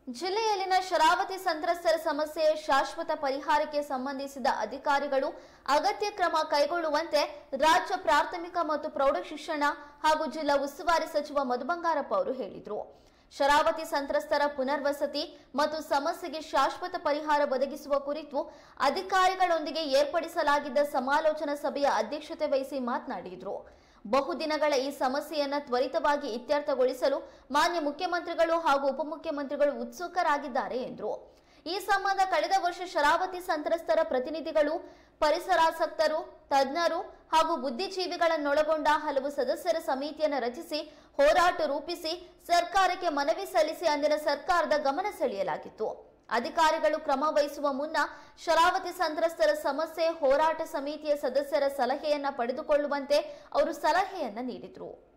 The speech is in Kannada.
ಜಿಲ್ಲೆಯಲ್ಲಿನ ಶರಾವತಿ ಸಂತ್ರಸ್ತರ ಸಮಸ್ಯೆ ಶಾಶ್ವತ ಪರಿಹಾರಕ್ಕೆ ಸಂಬಂಧಿಸಿದ ಅಧಿಕಾರಿಗಳು ಅಗತ್ಯ ಕ್ರಮ ಕೈಗೊಳ್ಳುವಂತೆ ರಾಜ್ಯ ಪ್ರಾಥಮಿಕ ಮತ್ತು ಪ್ರೌಢಶಿಕ್ಷಣ ಹಾಗೂ ಜಿಲ್ಲಾ ಉಸ್ತುವಾರಿ ಸಚಿವ ಮಧು ಬಂಗಾರಪ್ಪ ಅವರು ಹೇಳಿದರು ಶರಾವತಿ ಸಂತ್ರಸ್ತರ ಪುನರ್ವಸತಿ ಮತ್ತು ಸಮಸ್ಯೆಗೆ ಶಾಶ್ವತ ಪರಿಹಾರ ಒದಗಿಸುವ ಕುರಿತು ಅಧಿಕಾರಿಗಳೊಂದಿಗೆ ಏರ್ಪಡಿಸಲಾಗಿದ್ದ ಸಮಾಲೋಚನಾ ಸಭೆಯ ಅಧ್ಯಕ್ಷತೆ ವಹಿಸಿ ಮಾತನಾಡಿದರು ಬಹುದಿನಗಳ ಈ ಸಮಸ್ಯೆಯನ್ನ ತ್ವರಿತವಾಗಿ ಇತ್ಯರ್ಥಗೊಳಿಸಲು ಮಾನ್ಯ ಮುಖ್ಯಮಂತ್ರಿಗಳು ಹಾಗೂ ಉಪಮುಖ್ಯಮಂತ್ರಿಗಳು ಉತ್ಸುಕರಾಗಿದ್ದಾರೆ ಎಂದರು ಈ ಸಂಬಂಧ ಕಳೆದ ವರ್ಷ ಶರಾವತಿ ಸಂತ್ರಸ್ತರ ಪ್ರತಿನಿಧಿಗಳು ಪರಿಸರಾಸಕ್ತರು ತಜ್ಞರು ಹಾಗೂ ಬುದ್ಧಿಜೀವಿಗಳನ್ನೊಳಗೊಂಡ ಹಲವು ಸದಸ್ಯರ ಸಮಿತಿಯನ್ನು ರಚಿಸಿ ಹೋರಾಟ ರೂಪಿಸಿ ಸರ್ಕಾರಕ್ಕೆ ಮನವಿ ಸಲ್ಲಿಸಿ ಅಂದಿನ ಸರ್ಕಾರದ ಗಮನ ಸೆಳೆಯಲಾಗಿತ್ತು ಅಧಿಕಾರಿಗಳು ಕ್ರಮ ವಹಿಸುವ ಮುನ್ನ ಶರಾವತಿ ಸಂತ್ರಸ್ತರ ಸಮಸ್ಯೆ ಹೋರಾಟ ಸಮಿತಿಯ ಸದಸ್ಯರ ಸಲಹೆಯನ್ನ ಪಡೆದುಕೊಳ್ಳುವಂತೆ ಅವರು ಸಲಹೆಯನ್ನ ನೀಡಿದರು